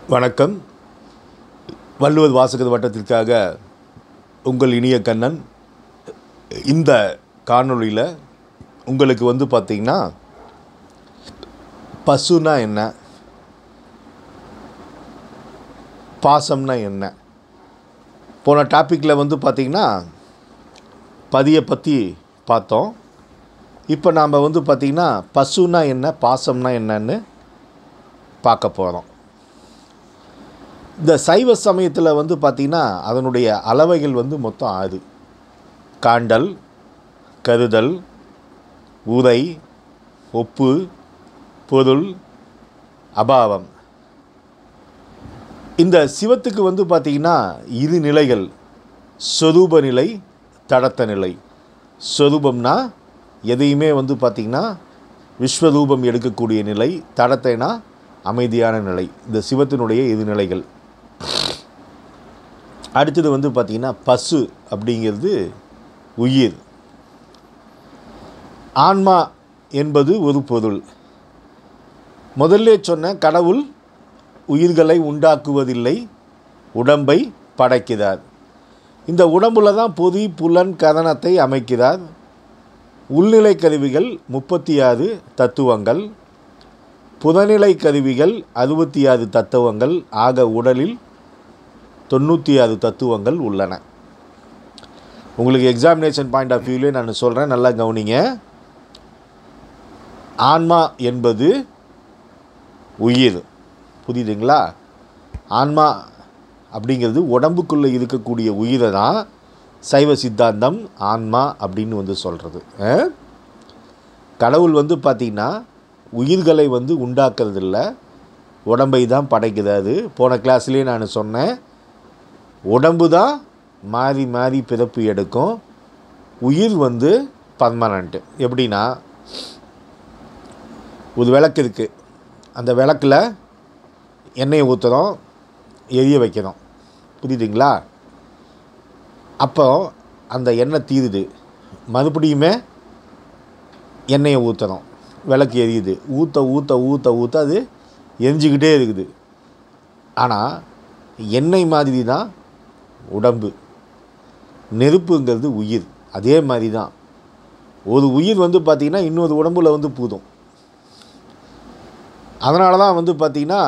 வணக்கம் வள்ளுவர் வாசகர் வட்டத்திற்காக உங்கள் இனிய கண்ணன் இந்த காணொளியில் உங்களுக்கு வந்து பார்த்திங்கன்னா பசுனா என்ன பாசம்னா என்ன போன டாப்பிக்கில் வந்து பார்த்திங்கன்னா பதியை பற்றி பார்த்தோம் இப்போ நாம் வந்து பார்த்திங்கன்னா பசுனா என்ன பாசம்னா என்னன்னு பார்க்க போகிறோம் இந்த சைவ சமயத்தில் வந்து பார்த்திங்கன்னா அதனுடைய அளவைகள் வந்து மொத்தம் ஆறு காண்டல் கருதல் உரை ஒப்பு பொருள் அபாவம் இந்த சிவத்துக்கு வந்து பார்த்திங்கன்னா இரு நிலைகள் சொரூப நிலை தடத்த நிலை சொரூபம்னா எதையுமே வந்து பார்த்திங்கன்னா விஸ்வரூபம் எடுக்கக்கூடிய நிலை தடத்தைனா அமைதியான நிலை இந்த சிவத்தினுடைய இரு நிலைகள் அடுத்தது வந்து பார்த்திங்கன்னா பசு அப்படிங்கிறது உயிர் ஆன்மா என்பது ஒரு பொருள் முதல்ல சொன்ன கடவுள் உயிர்களை உண்டாக்குவதில்லை உடம்பை படைக்கிறார் இந்த உடம்புல தான் பொதி புலன் கதனத்தை அமைக்கிறார் உள்நிலை கருவிகள் முப்பத்தி ஆறு தத்துவங்கள் புதநிலை கருவிகள் அறுபத்தி ஆறு தத்துவங்கள் ஆக உடலில் தொண்ணூற்றி ஆறு தத்துவங்கள் உள்ளன உங்களுக்கு எக்ஸாமினேஷன் பாயிண்ட் ஆஃப் வியூலே நான் சொல்கிறேன் நல்லா கவனிங்க ஆன்மா என்பது உயிர் புரியுதுங்களா ஆன்மா அப்படிங்கிறது உடம்புக்குள்ளே இருக்கக்கூடிய உயிரை தான் சைவ சித்தாந்தம் ஆன்மா அப்படின்னு வந்து சொல்கிறது கடவுள் வந்து பார்த்திங்கன்னா உயிர்களை வந்து உண்டாக்குறதில்ல உடம்பை தான் படைக்கிறாரு போன கிளாஸ்லேயே நான் சொன்னேன் உடம்பு தான் மாறி மாறி பிறப்பு எடுக்கும் உயிர் வந்து பர்மனண்ட்டு எப்படின்னா ஒரு விளக்கு இருக்குது அந்த விளக்கில் எண்ணெயை ஊற்றுறோம் எரிய வைக்கிறோம் புரியுதுங்களா அப்போ அந்த எண்ணெய் தீருது மறுபடியுமே எண்ணெயை ஊற்றுறோம் விளக்கு எரியுது ஊற்ற ஊற்ற ஊற்ற ஊற்ற அது எரிஞ்சிக்கிட்டே இருக்குது ஆனால் எண்ணெய் மாதிரி தான் உடம்பு நெருப்புங்கிறது உயிர் அதே மாதிரி தான் ஒரு உயிர் வந்து பார்த்திங்கன்னா இன்னொரு உடம்புல வந்து பூதும் அதனால தான் வந்து பார்த்திங்கன்னா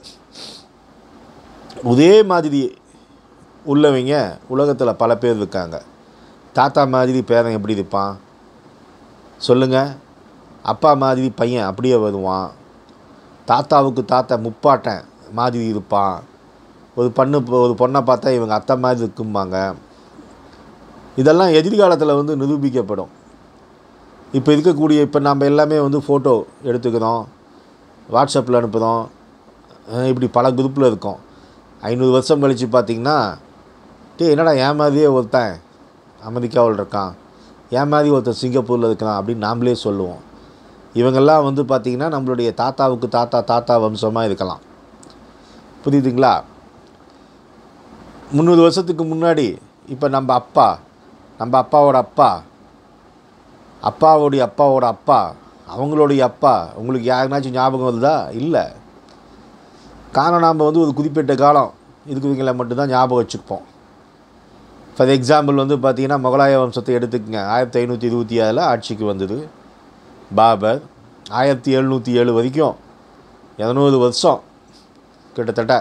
ஒரே மாதிரி உள்ளவங்க உலகத்தில் பல பேர் இருக்காங்க தாத்தா மாதிரி பேரன் எப்படி இருப்பான் சொல்லுங்கள் அப்பா மாதிரி பையன் அப்படியே வருவான் தாத்தாவுக்கு தாத்தா முப்பாட்டன் மாதிரி இருப்பான் ஒரு பண்ணு ஒரு பொண்ணை பார்த்தா இவங்க அத்தை மாதிரி இருக்கும்பாங்க இதெல்லாம் எதிர்காலத்தில் வந்து நிரூபிக்கப்படும் இப்போ இருக்கக்கூடிய இப்போ நம்ம எல்லாமே வந்து ஃபோட்டோ எடுத்துக்கிறோம் வாட்ஸ்அப்பில் அனுப்புகிறோம் இப்படி பல குரூப்பில் இருக்கோம் ஐநூறு வருஷம் கழித்து பார்த்திங்கன்னா டே என்னடா ஏன் மாதிரியே ஒருத்தன் அமெரிக்காவில் இருக்கான் ஏன் மாதிரி ஒருத்தன் சிங்கப்பூரில் இருக்கிறான் அப்படின்னு நாம்ளே சொல்லுவோம் இவங்கெல்லாம் வந்து பார்த்திங்கன்னா நம்மளுடைய தாத்தாவுக்கு தாத்தா தாத்தா வம்சமாக இருக்கலாம் புரியுதுங்களா முந்நூறு வருஷத்துக்கு முன்னாடி இப்போ நம்ம அப்பா நம்ம அப்பாவோட அப்பா அப்பாவோடைய அப்பாவோட அப்பா அவங்களுடைய அப்பா உங்களுக்கு யாருனாச்சும் ஞாபகம் வருதா இல்லை காரணம் நாம் வந்து ஒரு குறிப்பிட்ட காலம் இருக்கிறவங்களை மட்டும்தான் ஞாபகம் வச்சுப்போம் ஃபார் எக்ஸாம்பிள் வந்து பார்த்திங்கன்னா முகலாய வம்சத்தை எடுத்துக்கங்க ஆயிரத்தி ஐநூற்றி இருபத்தி ஏழில் ஆட்சிக்கு வந்தது பாபர் ஆயிரத்தி எழுநூற்றி ஏழு வரைக்கும் இரநூறு வருஷம் கிட்டத்தட்ட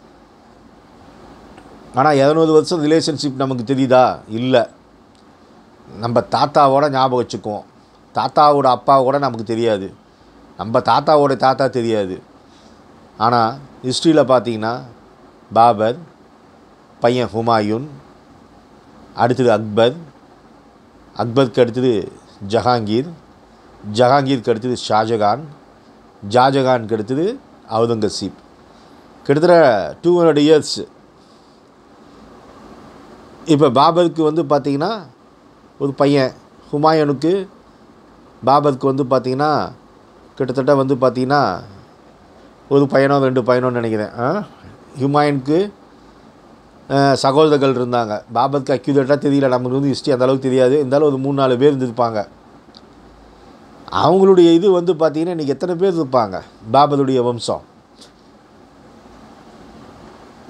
ஆனால் இரநூறு வருஷம் ரிலேஷன்ஷிப் நமக்கு தெரியுதா இல்லை நம்ம தாத்தாவோட ஞாபகம் வச்சுக்குவோம் தாத்தாவோட அப்பாவோட நமக்கு தெரியாது நம்ம தாத்தாவோட தாத்தா தெரியாது ஆனால் ஹிஸ்ட்ரியில் பார்த்தீங்கன்னா பாபர் பையன் ஹுமாயூன் அடுத்தது அக்பர் அக்பருக்கு அடுத்தது ஜஹாங்கீர் ஜஹாங்கீருக்கு அடுத்தது ஷாஜகான் ஷாஜகானுக்கு அடுத்தது அவுரங்கசீப் கிட்டத்தட்ட டூ ஹண்ட்ரட் இயர்ஸ் இப்போ பாபருக்கு வந்து பார்த்திங்கன்னா ஒரு பையன் ஹுமாயூனுக்கு பாபருக்கு வந்து பார்த்திங்கன்னா கிட்டத்தட்ட வந்து பார்த்திங்கன்னா ஒரு பையனோ ரெண்டு பையனோன்னு நினைக்கிறேன் ஹுமாயூனுக்கு சகோதரர்கள் இருந்தாங்க பாபருக்கு அக்யூரேட்டாக தெரியல நமக்கு வந்து ஹிஸ்ட்ரி அந்த அளவுக்கு தெரியாது இருந்தாலும் ஒரு மூணு நாலு பேர் இருந்திருப்பாங்க அவங்களுடைய இது வந்து பார்த்திங்கன்னா இன்றைக்கி எத்தனை பேர் இருப்பாங்க பாபருடைய வம்சம்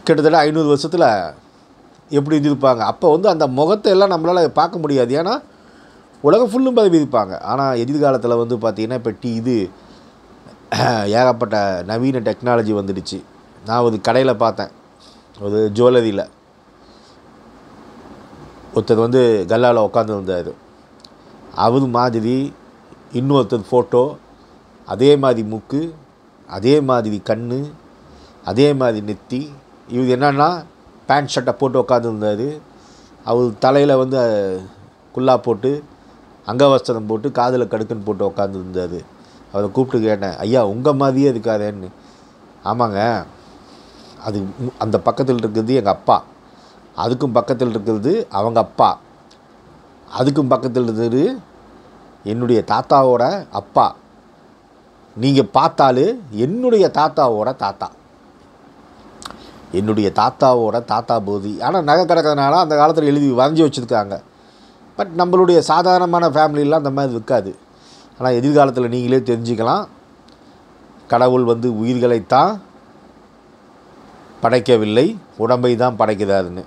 கிட்டத்தட்ட ஐநூறு வருஷத்தில் எப்படி இருந்திருப்பாங்க அப்போ வந்து அந்த முகத்தை எல்லாம் நம்மளால் பார்க்க முடியாது ஏன்னா உலகம் ஃபுல்லும் பதவி இருப்பாங்க ஆனால் எதிர்காலத்தில் வந்து பார்த்திங்கன்னா இப்போ டி இது ஏகப்பட்ட நவீன டெக்னாலஜி வந்துடுச்சு நான் ஒரு கடையில் பார்த்தேன் ஒரு ஜுவல்லரியில் ஒருத்தர் வந்து கல்லாவில் உட்காந்துருந்தார் அவர் மாதிரி இன்னொருத்தர் ஃபோட்டோ அதே மாதிரி மூக்கு அதே மாதிரி கண் அதே மாதிரி நெத்தி இவர் என்னன்னா பேண்ட் ஷர்ட்டை போட்டு உட்காந்துருந்தார் அவர் தலையில் வந்து குல்லா போட்டு அங்கவஸ்திரம் போட்டு காதில் கடுக்குன்னு போட்டு உட்காந்துருந்தார் அவரை கூப்பிட்டு கேட்டேன் ஐயா உங்கள் மாதிரியே இருக்காதேன்னு ஆமாங்க அது உ- அந்த பக்கத்தில் இருக்கிறது எங்கள் அப்பா அதுக்கும் பக்கத்தில் இருக்கிறது அவங்க அப்பா அதுக்கும் பக்கத்தில் இருக்கிறது என்னுடைய தாத்தாவோட அப்பா நீங்கள் பார்த்தாலே என்னுடைய தாத்தாவோட தாத்தா என்னுடைய தாத்தாவோட தாத்தா போதி ஆனால் நகை கிடக்கிறதுனால அந்த காலத்தில் எழுதி வரைஞ்சி வச்சுருக்காங்க பட் நம்மளுடைய சாதாரணமான ஃபேமிலிலாம் அந்த மாதிரி இருக்காது ஆனால் எதிர்காலத்தில் நீங்களே தெரிஞ்சுக்கலாம் கடவுள் வந்து உயிர்களைத்தான் படைக்கவில்லை உடம்பை தான் படைக்கிறாருன்னு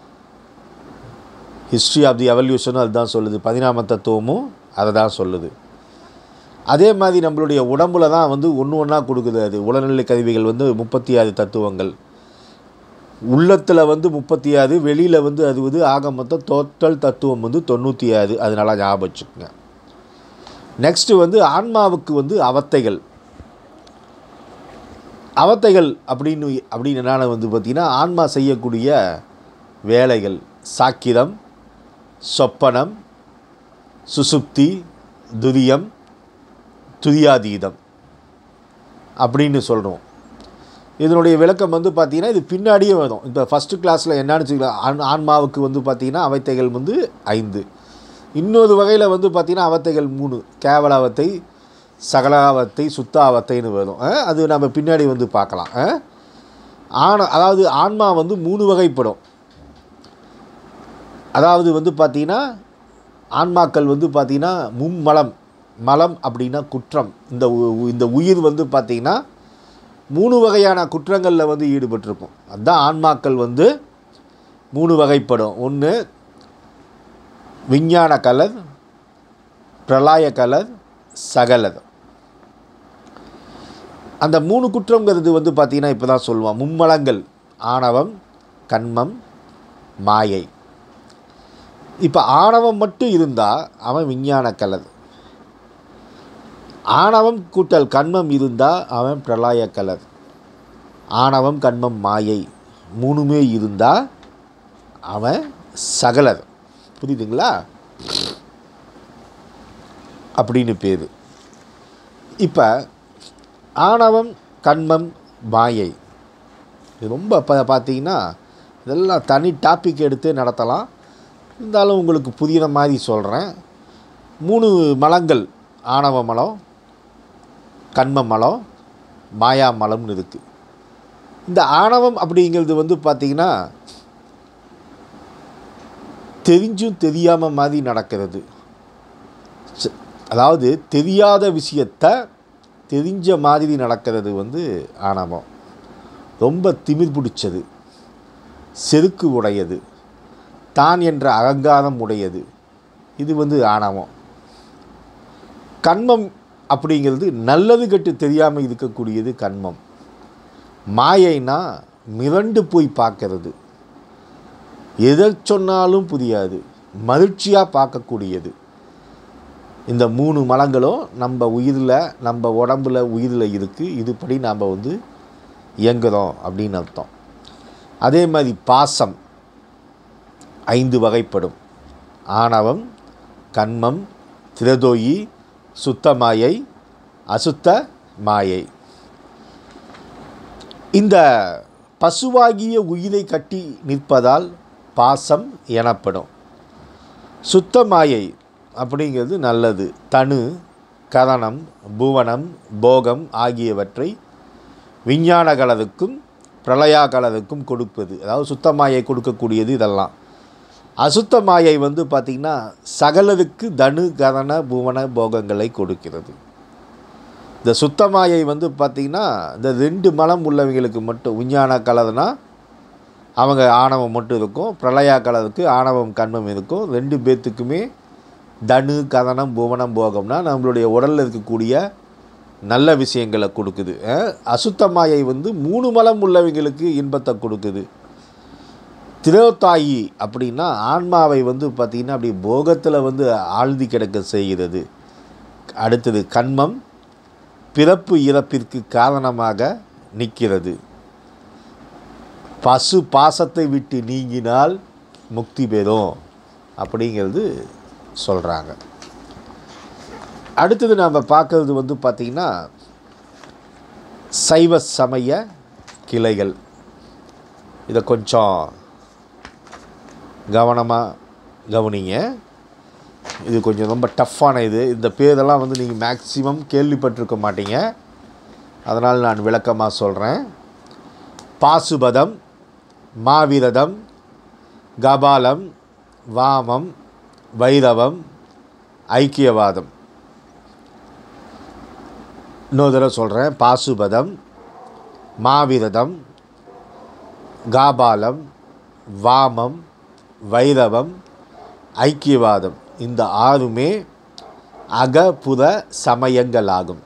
ஹிஸ்ட்ரி ஆஃப் தி எவல்யூஷனும் அதுதான் சொல்லுது பதினாம தத்துவமும் அதை தான் சொல்லுது அதே மாதிரி நம்மளுடைய உடம்புல தான் வந்து ஒன்று ஒன்றா கொடுக்குது அது உடல்நிலை கருவிகள் வந்து முப்பத்தி ஆறு தத்துவங்கள் உள்ளத்தில் வந்து முப்பத்தி ஆறு வெளியில் வந்து அது வந்து ஆக மொத்தம் டோட்டல் தத்துவம் வந்து தொண்ணூற்றி ஆறு அதனால ஞாபகம் வச்சுக்கோங்க நெக்ஸ்ட்டு வந்து ஆன்மாவுக்கு வந்து அவத்தைகள் அவத்தைகள் அப்படின்னு அப்படின்னு என்னென்ன வந்து பார்த்திங்கன்னா ஆன்மா செய்யக்கூடிய வேலைகள் சாக்கிரம் சொப்பனம் சுசுப்தி துரியம் துரியாதீதம் அப்படின்னு சொல்கிறோம் இதனுடைய விளக்கம் வந்து பார்த்திங்கன்னா இது பின்னாடியே வரும் இப்போ ஃபஸ்ட்டு கிளாஸில் என்னன்னு வச்சுக்கலாம் ஆண் ஆன்மாவுக்கு வந்து பார்த்திங்கன்னா அவத்தைகள் வந்து ஐந்து இன்னொரு வகையில் வந்து பார்த்திங்கன்னா அவத்தைகள் மூணு கேவலாவத்தை சகலாவத்தை சுத்தாவத்தைன்னு வரும் ஆ, அது நம்ம பின்னாடி வந்து பார்க்கலாம் ஆ? ஆன அதாவது ஆன்மா வந்து மூணு வகைப்படும் அதாவது வந்து பார்த்திங்கன்னா ஆன்மாக்கள் வந்து பார்த்திங்கன்னா மும்மலம் மலம் அப்படின்னா குற்றம் இந்த உ- உ- இந்த உயிர் வந்து பார்த்திங்கன்னா மூணு வகையான குற்றங்களில் வந்து ஈடுபட்டிருக்கும் அதுதான் ஆன்மாக்கள் வந்து மூணு வகைப்படும் ஒன்று விஞ்ஞான கலர் பிரளாய கலர் சகலர் அந்த மூணு குற்றங்கிறது வந்து பார்த்திங்கன்னா இப்போ தான் சொல்லுவான் மும்மலங்கள் ஆணவம் கண்மம் மாயை இப்போ ஆணவம் மட்டும் இருந்தால் அவன் விஞ்ஞான கலர் ஆணவம் கூட்டல் கண்மம் இருந்தால் அவன் பிரளய கலர் ஆணவம் கண்மம் மாயை மூணுமே இருந்தால் அவன் சகலர் புரியுதுங்களா அப்படின்னு பேர் இப்போ ஆணவம் கண்மம் மாயை இது ரொம்ப ப பார்த்தீங்கன்னா இதெல்லாம் தனி டாபிக் எடுத்து நடத்தலாம் இருந்தாலும் உங்களுக்கு புரியுற மாதிரி சொல்கிறேன் மூணு மலங்கள் ஆணவ மலம் கண்ம மலம் மாயா மலம்னு இருக்குது இந்த ஆணவம் அப்படிங்கிறது வந்து பார்த்திங்கன்னா தெரிஞ்சும் தெரியாமல் மாதிரி நடக்கிறது ச- அதாவது தெரியாத விஷயத்தை தெரிஞ்ச மாதிரி நடக்கிறது வந்து ஆணவம் ரொம்ப திமிர் பிடிச்சது செருக்கு உடையது தான் என்ற அகங்காரம் உடையது இது வந்து ஆணவம் கண்மம் அப்படிங்கிறது நல்லது கெட்டு தெரியாமல் இருக்கக்கூடியது கண்மம் மாயைனா மிரண்டு போய் பார்க்கறது எதை சொன்னாலும் புரியாது மகிழ்ச்சியாக பார்க்கக்கூடியது இந்த மூணு மலங்களும் நம்ம உயிரில் நம்ம உடம்புல உயிரில் இருக்குது இதுபடி நாம் வந்து இயங்குறோம் அப்படின்னு அர்த்தம் அதே மாதிரி பாசம் ஐந்து வகைப்படும் ஆணவம் கண்மம் திரதோயி சுத்த மாயை அசுத்த மாயை இந்த பசுவாகிய உயிரை கட்டி நிற்பதால் பாசம் எனப்படும் சுத்த மாயை அப்படிங்கிறது நல்லது தனு கரணம் புவனம் போகம் ஆகியவற்றை விஞ்ஞான கலருக்கும் பிரளயா கலருக்கும் கொடுப்பது அதாவது சுத்த மாயை கொடுக்கக்கூடியது இதெல்லாம் அசுத்த மாயை வந்து பார்த்திங்கன்னா சகலருக்கு தனு கரண புவன போகங்களை கொடுக்கிறது இந்த சுத்த மாயை வந்து பார்த்திங்கன்னா இந்த ரெண்டு மலம் உள்ளவங்களுக்கு மட்டும் விஞ்ஞான கலர்னா அவங்க ஆணவம் மட்டும் இருக்கும் பிரளயா காலத்துக்கு ஆணவம் கண்மம் இருக்கும் ரெண்டு பேர்த்துக்குமே தனு கதனம் புவனம் போகம்னா நம்மளுடைய உடலில் இருக்கக்கூடிய நல்ல விஷயங்களை கொடுக்குது அஹ், அசுத்த மாயை வந்து மூணு மலம் உள்ளவங்களுக்கு இன்பத்தை கொடுக்குது திரோதாயி அப்படின்னா ஆன்மாவை வந்து பார்த்திங்கன்னா அப்படி போகத்தில் வந்து ஆழ்த்தி கிடக்க செய்கிறது அடுத்தது கண்மம் பிறப்பு இறப்பிற்கு காரணமாக நிற்கிறது பசு பாசத்தை விட்டு நீங்கினால் முக்தி பெறும் அப்படிங்கிறது சொல்கிறாங்க அடுத்தது நாம் பார்க்கறது வந்து பார்த்திங்கன்னா சைவ சமய கிளைகள் இதை கொஞ்சம் கவனமாக கவனிங்க இது கொஞ்சம் ரொம்ப டஃப்பான இது இந்த பேரெல்லாம் வந்து நீங்கள் மேக்ஸிமம் கேள்விப்பட்டிருக்க மாட்டீங்க அதனால் நான் விளக்கமாக சொல்கிறேன் பாசுபதம் மாவிரதம் கபாலம் வாமம் வைரவம் ஐக்கியவாதம் இன்னொரு தடவை சொல்கிறேன் பாசுபதம் மாவிரதம் காபாலம் வாமம் வைரவம் ஐக்கியவாதம் இந்த ஆறுமே அகபுற சமயங்களாகும்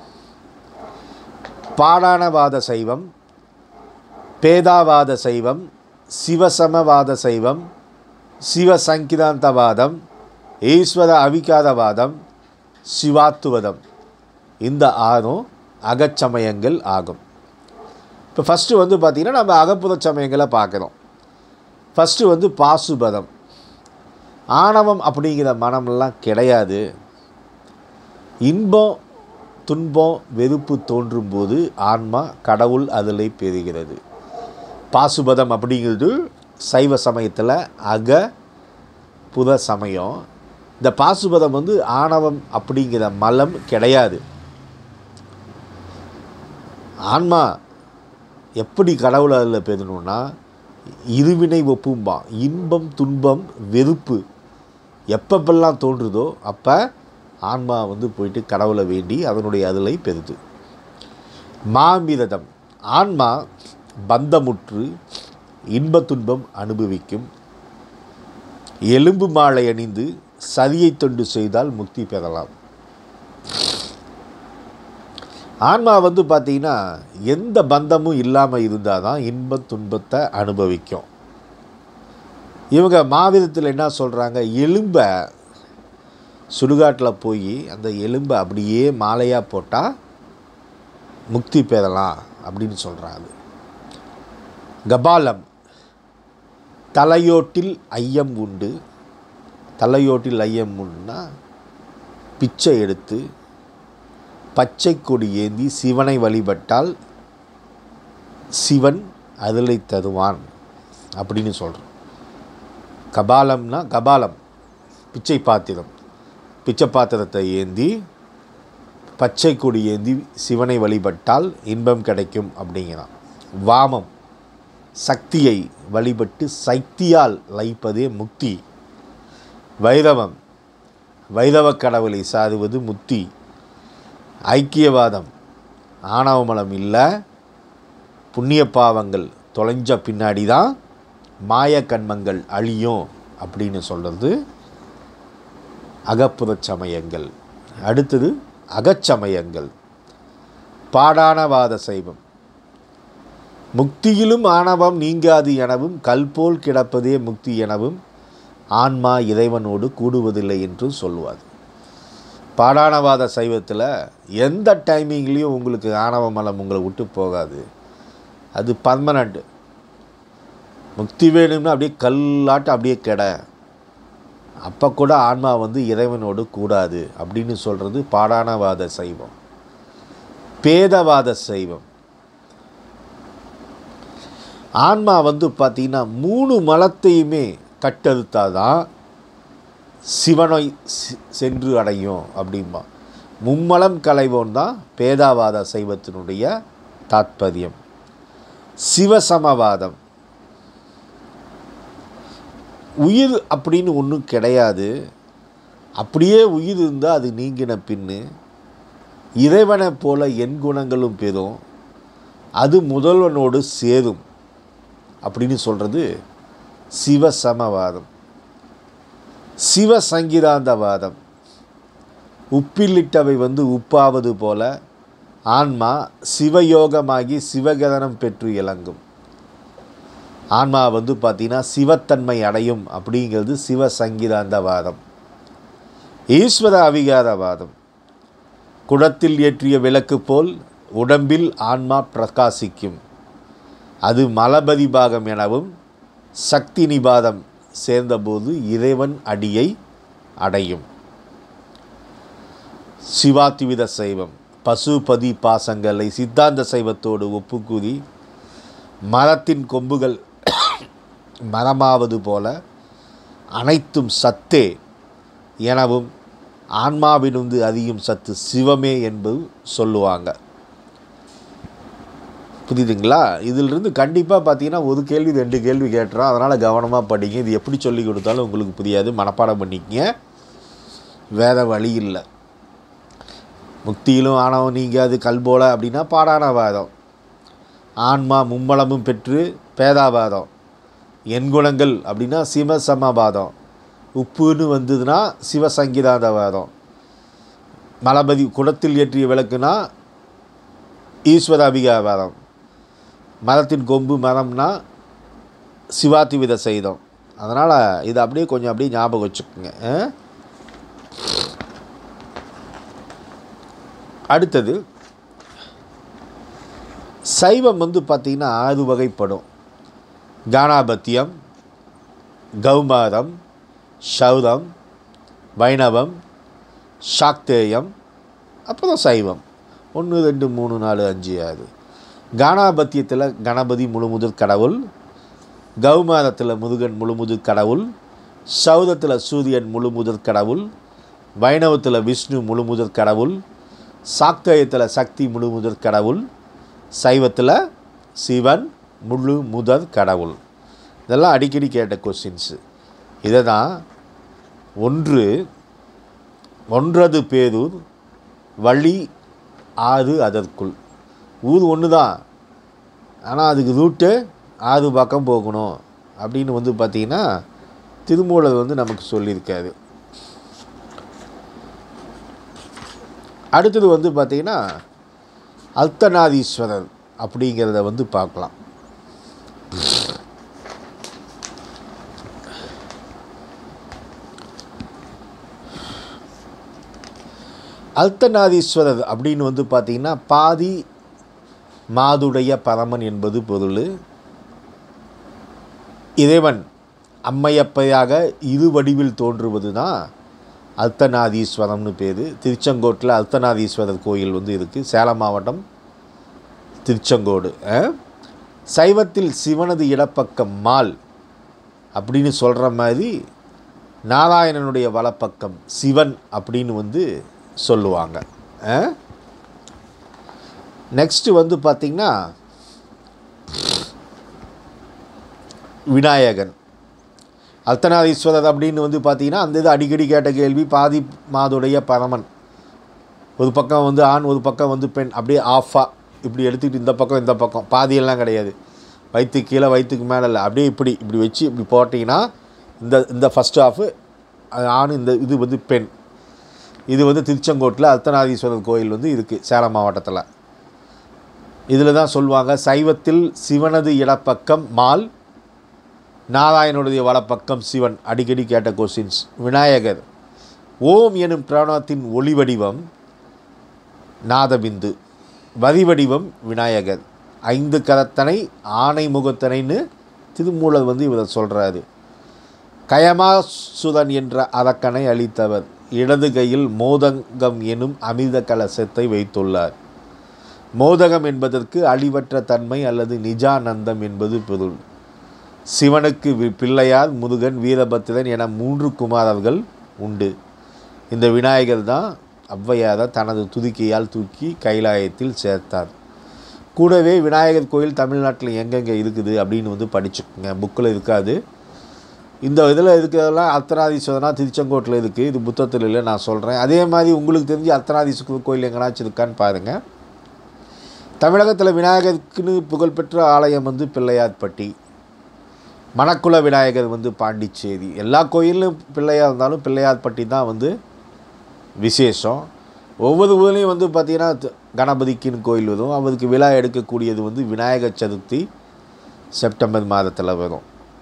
பாடானவாத சைவம் பேதாவாத சைவம் சிவசமவாத சைவம் சிவசங்கிதாந்தவாதம் ஈஸ்வர அவிகாரவாதம் சிவாத்துவதம் இந்த ஆறும் அகச்சமயங்கள் ஆகும் இப்போ ஃபஸ்ட்டு வந்து பார்த்திங்கன்னா நம்ம அகப்புற சமயங்களை பார்க்குறோம் ஃபஸ்ட்டு வந்து பாசுபதம் ஆணவம் அப்படிங்கிற மனமெல்லாம் கிடையாது இன்பம் துன்பம் வெறுப்பு தோன்றும் போது ஆன்மா கடவுள் அதிலை பெறுகிறது பாசுபதம் அப்படிங்கிறது சைவ சமயத்தில் அக புத சமயம் இந்த பாசுபதம் வந்து ஆணவம் அப்படிங்கிற மலம் கிடையாது ஆன்மா எப்படி கடவுள் அதில் பெறணும்னா இருவினை ஒப்பும்பா இன்பம் துன்பம் வெறுப்பு எப்பப்பெல்லாம் தோன்றுதோ அப்போ ஆன்மா வந்து போயிட்டு கடவுளை வேண்டி அதனுடைய அதிலை பெறுது மாமிரதம் ஆன்மா பந்தமுற்று இன்ப துன்பம் அனுபவிக்கும் எலும்பு மாலை அணிந்து சதியை தொண்டு செய்தால் முக்தி பெறலாம் ஆன்மா வந்து பார்த்திங்கன்னா எந்த பந்தமும் இல்லாமல் இருந்தால் தான் இன்ப துன்பத்தை அனுபவிக்கும் இவங்க மாவிதத்தில் என்ன சொல்கிறாங்க எலும்பை சுடுகாட்டில் போய் அந்த எலும்பை அப்படியே மாலையாக போட்டால் முக்தி பெறலாம் அப்படின்னு சொல்கிறாங்க கபாலம் தலையோட்டில் ஐயம் உண்டு தலையோட்டில் ஐயம் உண்டுனா பிச்சை எடுத்து பச்சை கொடி ஏந்தி சிவனை வழிபட்டால் சிவன் அதிலை தருவான் அப்படின்னு சொல்கிறோம் கபாலம்னா கபாலம் பிச்சை பாத்திரம் பிச்சை பாத்திரத்தை ஏந்தி பச்சை கொடி ஏந்தி சிவனை வழிபட்டால் இன்பம் கிடைக்கும் அப்படிங்கிறான் வாமம் சக்தியை வழிபட்டு சக்தியால் லைப்பதே முக்தி வைரவம் வைரவ கடவுளை சாருவது முக்தி ஐக்கியவாதம் ஆணவமலம் இல்லை புண்ணிய பாவங்கள் தொலைஞ்ச பின்னாடி தான் மாய கண்மங்கள் அழியும் அப்படின்னு சொல்கிறது அகப்புறச் சமயங்கள் அடுத்தது அகச்சமயங்கள் பாடானவாத சைவம் முக்தியிலும் ஆணவம் நீங்காது எனவும் கல்போல் கிடப்பதே முக்தி எனவும் ஆன்மா இறைவனோடு கூடுவதில்லை என்று சொல்லுவார் பாடானவாத சைவத்தில் எந்த டைமிங்லேயும் உங்களுக்கு ஆணவ மலம் உங்களை விட்டு போகாது அது பர்மனண்ட் முக்தி வேணும்னா அப்படியே கல்லாட்டம் அப்படியே கெட அப்போ கூட ஆன்மா வந்து இறைவனோடு கூடாது அப்படின்னு சொல்கிறது பாடானவாத சைவம் பேதவாத சைவம் ஆன்மா வந்து பார்த்திங்கன்னா மூணு மலத்தையுமே கட்டறுத்தாதான் சிவனை சி- சென்று அடையும் அப்படிம்பா மும்மலம் கலைவோன் தான் பேதாவாத சைவத்தினுடைய தாத்பரியம் சிவசமவாதம் உயிர் அப்படின்னு ஒன்றும் கிடையாது அப்படியே உயிர் இருந்தால் அது நீங்கின பின்னு இறைவனைப் போல என் குணங்களும் பெறும் அது முதல்வனோடு சேரும் அப்படின்னு சொல்கிறது சிவசமவாதம் சிவசங்கிதாந்தவாதம் உப்பிலிட்டவை வந்து உப்பாவது போல ஆன்மா சிவயோகமாகி சிவகதனம் பெற்று இலங்கும் ஆன்மா வந்து பார்த்திங்கன்னா சிவத்தன்மை அடையும் அப்படிங்கிறது சிவசங்கிதாந்தவாதம் ஈஸ்வர அவிகாரவாதம் குடத்தில் ஏற்றிய விளக்கு போல் உடம்பில் ஆன்மா பிரகாசிக்கும் அது மலபதி பாகம் எனவும் சக்தி நிபாதம் சேர்ந்தபோது இறைவன் அடியை அடையும் சிவாத்திவித சைவம் பசுபதி பாசங்களை சித்தாந்த சைவத்தோடு ஒப்புக்கூறி மரத்தின் கொம்புகள் மரமாவது போல அனைத்தும் சத்தே எனவும் ஆன்மாவிலிருந்து அதிகம் சத்து சிவமே என்பது சொல்லுவாங்க புரியுதுங்களா இதிலிருந்து கண்டிப்பாக பார்த்தீங்கன்னா ஒரு கேள்வி ரெண்டு கேள்வி கேட்டுறோம் அதனால் கவனமாக படிங்க இது எப்படி சொல்லி கொடுத்தாலும் உங்களுக்கு புரியாது மனப்பாடம் பண்ணிக்கங்க வேற வழி இல்லை முக்தியிலும் ஆணவம் நீங்காது கல்போல அப்படின்னா பாடானவாதம் ஆன்மா மும்மலமும் பெற்று பேதாபாதம் எண்குணங்கள் அப்படின்னா சிவசமபாதம் உப்புன்னு வந்ததுன்னா சிவசங்கீதாந்தவாதம் மலபதி குடத்தில் ஏற்றிய விளக்குனா ஈஸ்வர அபிகாவாதம் மரத்தின் கொம்பு மரம்னா சிவாத்திவித செய்தம் அதனால் இதை அப்படியே கொஞ்சம் அப்படியே ஞாபகம் வச்சுக்கோங்க ஆ? அடுத்தது சைவம் வந்து பார்த்திங்கன்னா ஆறு வகைப்படும் கானாபத்தியம் கௌமாரம் சௌதம் வைணவம் சாக்தேயம் அப்புறம் சைவம் ஒன்று ரெண்டு மூணு நாலு அஞ்சு ஆறு கானாபத்தியத்தில் கணபதி முழுமுதற் கடவுள் கௌமாரத்தில் முருகன் முழுமுதற் கடவுள் சௌதத்தில் சூரியன் முழுமுதற் கடவுள் வைணவத்தில் விஷ்ணு முழுமுதற் கடவுள் சாக்தேயத்தில் சக்தி முழுமுதற் கடவுள் சைவத்தில் சிவன் முழு முதற் கடவுள் இதெல்லாம் அடிக்கடி கேட்ட கொஸ்டின்ஸு இதை தான் ஒன்று ஒன்றது பேரூர் வழி ஆறு அதற்குள் ஊர் ஒன்று தான் ஆனால் அதுக்கு ரூட்டு ஆறு பக்கம் போகணும் அப்படின்னு வந்து பார்த்திங்கன்னா திருமூலர் வந்து நமக்கு சொல்லியிருக்காரு அடுத்தது வந்து பார்த்திங்கன்னா அல்தநாதீஸ்வரர் அப்படிங்கிறத வந்து பார்க்கலாம் அல்தநாதீஸ்வரர் அப்படின்னு வந்து பார்த்திங்கன்னா பாதி மாதுடைய பரமன் என்பது பொருள் இறைவன் அம்மையப்பையாக இரு வடிவில் தோன்றுவது தான் அல்தநாதீஸ்வரம்னு பேர் திருச்செங்கோட்டில் அல்தநாதீஸ்வரர் கோயில் வந்து இருக்குது சேலம் மாவட்டம் திருச்செங்கோடு அஹ். சைவத்தில் சிவனது இடப்பக்கம் மால் அப்படின்னு சொல்கிற மாதிரி நாராயணனுடைய வலப்பக்கம் சிவன் அப்படின்னு வந்து சொல்லுவாங்க நெக்ஸ்ட்டு வந்து பார்த்திங்கன்னா விநாயகன் அர்த்தநாதீஸ்வரர் அப்படின்னு வந்து பார்த்தீங்கன்னா அந்த இது அடிக்கடி கேட்ட கேள்வி பாதி மாதுடைய பரமன் ஒரு பக்கம் வந்து ஆண் ஒரு பக்கம் வந்து பெண் அப்படியே ஆஃபாக இப்படி எடுத்துக்கிட்டு இந்த பக்கம் இந்த பக்கம் பாதியெல்லாம் கிடையாது வயிற்றுக்கு கீழே வயிற்றுக்கு மேலே இல்லை அப்படியே இப்படி இப்படி வச்சு இப்படி போட்டிங்கன்னா இந்த இந்த ஃபஸ்ட் ஹாஃபு ஆண் இந்த இது வந்து பெண் இது வந்து திருச்செங்கோட்டில் அர்த்தநாதீஸ்வரர் கோயில் வந்து இருக்குது சேலம் மாவட்டத்தில் இதில் தான் சொல்லுவாங்க சைவத்தில் சிவனது இடப்பக்கம் மால் நாராயணனுடைய வலப்பக்கம் சிவன் அடிக்கடி கேட்ட கொஸ்டின்ஸ் விநாயகர் ஓம் எனும் பிராணத்தின் ஒளி வடிவம் நாதபிந்து வரி வடிவம் விநாயகர் ஐந்து கரத்தனை ஆணை முகத்தனைன்னு திருமூலர் வந்து இவரை சொல்கிறாரு கயமாசுதன் என்ற அரக்கனை அளித்தவர் இடது கையில் மோதங்கம் எனும் அமிர்த கலசத்தை வைத்துள்ளார் மோதகம் என்பதற்கு அழிவற்ற தன்மை அல்லது நிஜானந்தம் என்பது பொருள் சிவனுக்கு வி- பிள்ளையார் முருகன் வீரபத்திரன் என மூன்று குமாரர்கள் உண்டு இந்த விநாயகர் தான் ஔவையாரை தனது துதிக்கையால் தூக்கி கைலாயத்தில் சேர்த்தார் கூடவே விநாயகர் கோயில் தமிழ்நாட்டில் எங்கெங்கே இருக்குது அப்படின்னு வந்து படிச்சுக்கோங்க புக்கில் இருக்காது இந்த இதில் இருக்கிறதெல்லாம் அர்த்தநாதீஸ்வரனா திருச்செங்கோட்டில் இருக்குது இது புத்தகத்தில் இல்லை நான் சொல்கிறேன் அதே மாதிரி உங்களுக்கு தெரிஞ்சு அர்த்தநாதீஸ்வரர் கோயில் எங்கேனாச்சும் இருக்கான்னு பாருங்கள் தமிழகத்தில் விநாயகருக்குன்னு புகழ்பெற்ற ஆலயம் வந்து பிள்ளையார்பட்டி மணக்குள விநாயகர் வந்து பாண்டிச்சேரி எல்லா கோயிலும் பிள்ளையாக இருந்தாலும் பிள்ளையார்பட்டி தான் வந்து விசேஷம் ஒவ்வொரு ஊர்லேயும் வந்து பார்த்திங்கன்னா த- கணபதிக்குன்னு கோயில் வரும் அவருக்கு விழா எடுக்கக்கூடியது வந்து விநாயகர் சதுர்த்தி செப்டம்பர் மாதத்தில் வரும்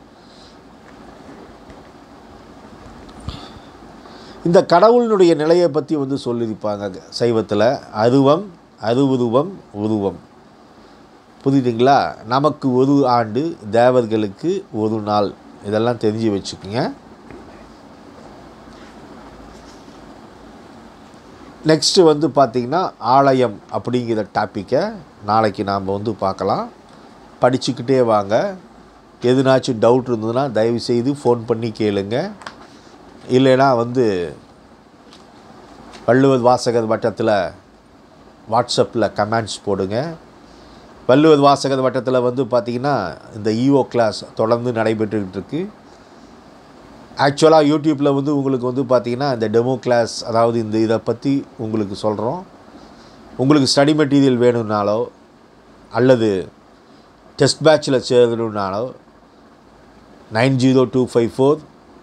இந்த கடவுளினுடைய நிலையை பற்றி வந்து சொல்லியிருப்பாங்க சைவத்தில் அருவம் அருவுருவம் உருவம் புரியுதுங்களா நமக்கு ஒரு ஆண்டு தேவர்களுக்கு ஒரு நாள் இதெல்லாம் தெரிஞ்சு வச்சுக்கோங்க நெக்ஸ்ட்டு வந்து பார்த்திங்கன்னா ஆலயம் அப்படிங்கிற டாப்பிக்கை நாளைக்கு நாம் வந்து பார்க்கலாம் படிச்சுக்கிட்டே வாங்க எதுனாச்சும் டவுட் இருந்ததுன்னா தயவுசெய்து ஃபோன் பண்ணி கேளுங்க இல்லைன்னா வந்து வள்ளுவர் வாசகர் வட்டத்தில் வாட்ஸ்அப்பில் கமெண்ட்ஸ் போடுங்க வள்ளுவர் வாசகர் வட்டத்தில் வந்து பார்த்திங்கன்னா இந்த இஓ கிளாஸ் தொடர்ந்து நடைபெற்றுக்கிட்டு இருக்கு ஆக்சுவலாக யூடியூப்பில் வந்து உங்களுக்கு வந்து பார்த்திங்கன்னா இந்த டெமோ கிளாஸ் அதாவது இந்த இதை பற்றி உங்களுக்கு சொல்கிறோம் உங்களுக்கு ஸ்டடி மெட்டீரியல் வேணும்னாலோ அல்லது டெஸ்ட் பேட்சில் சேரணுன்னாலோ nine zero two five four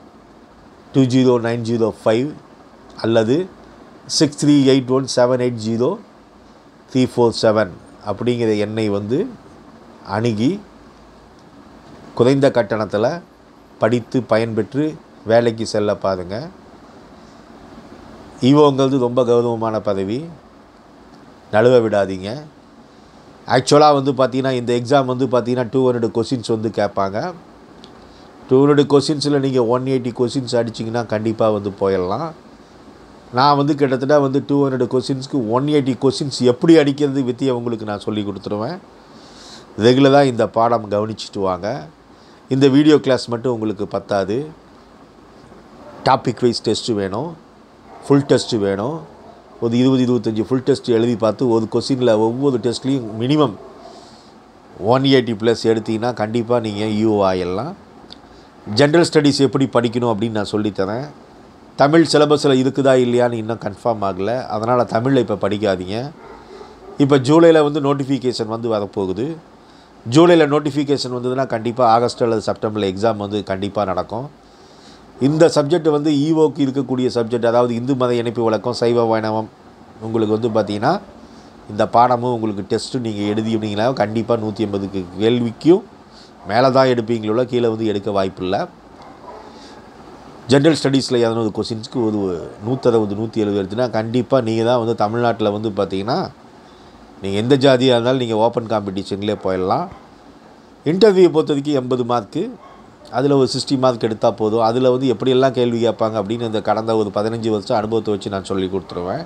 two zero nine zero five அல்லது six three eight one seven eight zero three four seven அப்படிங்கிற எண்ணை வந்து அணுகி குறைந்த கட்டணத்தில் படித்து பயன்பெற்று வேலைக்கு செல்ல பாருங்க ஈவோங்கிறது ரொம்ப கௌரவமான பதவி நழுவ விடாதீங்க ஆக்சுவலாக வந்து பார்த்தீங்கன்னா இந்த எக்ஸாம் வந்து பார்த்தீங்கன்னா டூ ஹண்ட்ரட் கொஷின்ஸ் வந்து கேட்பாங்க டூ ஹண்ட்ரட் கொஷின்ஸில் நீங்கள் ஒன் எயிட்டி கொஷின்ஸ் அடிச்சிங்கன்னா கண்டிப்பாக வந்து போயிடலாம் நான் வந்து கிட்டத்தட்ட வந்து டூ ஹண்ட்ரட் கொஷின்ஸ்க்கு ஒன் எயிட்டி கொஷின்ஸ் எப்படி அடிக்கிறது வித்தியை உங்களுக்கு நான் சொல்லி கொடுத்துருவேன் ரெகுலராக இந்த பாடம் கவனிச்சிட்டு வாங்க இந்த வீடியோ கிளாஸ் மட்டும் உங்களுக்கு பத்தாது டாபிக் வைஸ் டெஸ்ட்டு வேணும் ஃபுல் டெஸ்ட்டு வேணும் ஒரு இருபது இருபத்தஞ்சி ஃபுல் டெஸ்ட் எழுதி பார்த்து ஒரு கொஸ்டினில் ஒவ்வொரு டெஸ்ட்லேயும் மினிமம் ஒன் எயிட்டி ப்ளஸ் எடுத்தீங்கன்னா கண்டிப்பாக நீங்கள் யூ ஆயிடலாம் ஜென்ரல் ஸ்டடீஸ் எப்படி படிக்கணும் அப்படின்னு நான் சொல்லித்தரேன் தமிழ் சிலபஸில் இருக்குதா இல்லையான்னு இன்னும் கன்ஃபார்ம் ஆகலை அதனால் தமிழில் இப்போ படிக்காதீங்க இப்போ ஜூலையில் வந்து நோட்டிஃபிகேஷன் வந்து வரப்போகுது ஜூலையில் நோட்டிஃபிகேஷன் வந்ததுன்னா கண்டிப்பாக ஆகஸ்ட் அல்லது செப்டம்பரில் எக்ஸாம் வந்து கண்டிப்பாக நடக்கும் இந்த சப்ஜெக்ட் வந்து ஈவோக்கு இருக்கக்கூடிய சப்ஜெக்ட் அதாவது இந்து மத இணைப்பு வழக்கம் சைவ வைணவம் உங்களுக்கு வந்து பார்த்திங்கன்னா இந்த பாடமும் உங்களுக்கு டெஸ்ட்டு நீங்கள் எழுதினீங்கன்னா கண்டிப்பாக நூற்றி ஐம்பதுக்கு கேள்விக்கும் மேலே தான் எடுப்பீங்களோ கீழே வந்து எடுக்க வாய்ப்பில்லை ஜென்ரல் ஸ்டடீஸில் இரநூறு கொஸ்டின்ஸ்க்கு ஒரு நூற்றறுபது நூற்றி எழுபது எடுத்துனா கண்டிப்பாக நீங்கள் தான் வந்து தமிழ்நாட்டில் வந்து பார்த்தீங்கன்னா நீங்கள் எந்த ஜாதியாக இருந்தாலும் நீங்கள் ஓப்பன் காம்படிஷன்லேயே போயிடலாம் இன்டர்வியூ பொறுத்தவரைக்கும் எண்பது மார்க்கு அதில் ஒரு சிக்ஸ்டி மார்க் எடுத்தால் போதும் அதில் வந்து எப்படியெல்லாம் கேள்வி கேட்பாங்க அப்படின்னு இந்த கடந்த ஒரு பதினஞ்சு வருஷம் அனுபவத்தை வச்சு நான் சொல்லி கொடுத்துருவேன்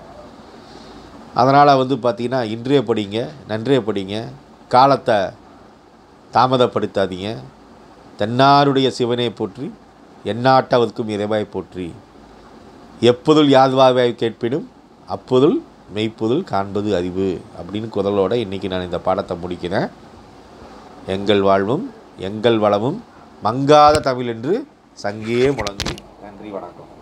அதனால் வந்து பார்த்தீங்கன்னா இன்றைய படிங்க நன்றைய படிங்க காலத்தை தாமதப்படுத்தாதீங்க தென்னாருடைய சிவனை போற்றி எந்நாட்டவர்க்கும் இறைவாய் போற்றி எப்பொருள் யாதுவாவாய் கேட்பினும் அப்பொருள் மெய்ப்பொருள் காண்பது அறிவு அப்படின்னு குரலோட இன்றைக்கி நான் இந்த பாடத்தை முடிக்கிறேன் எங்கள் வாழ்வும் எங்கள் வளமும் மங்காத தமிழ் என்று சங்கே முழங்கி நன்றி வணக்கம்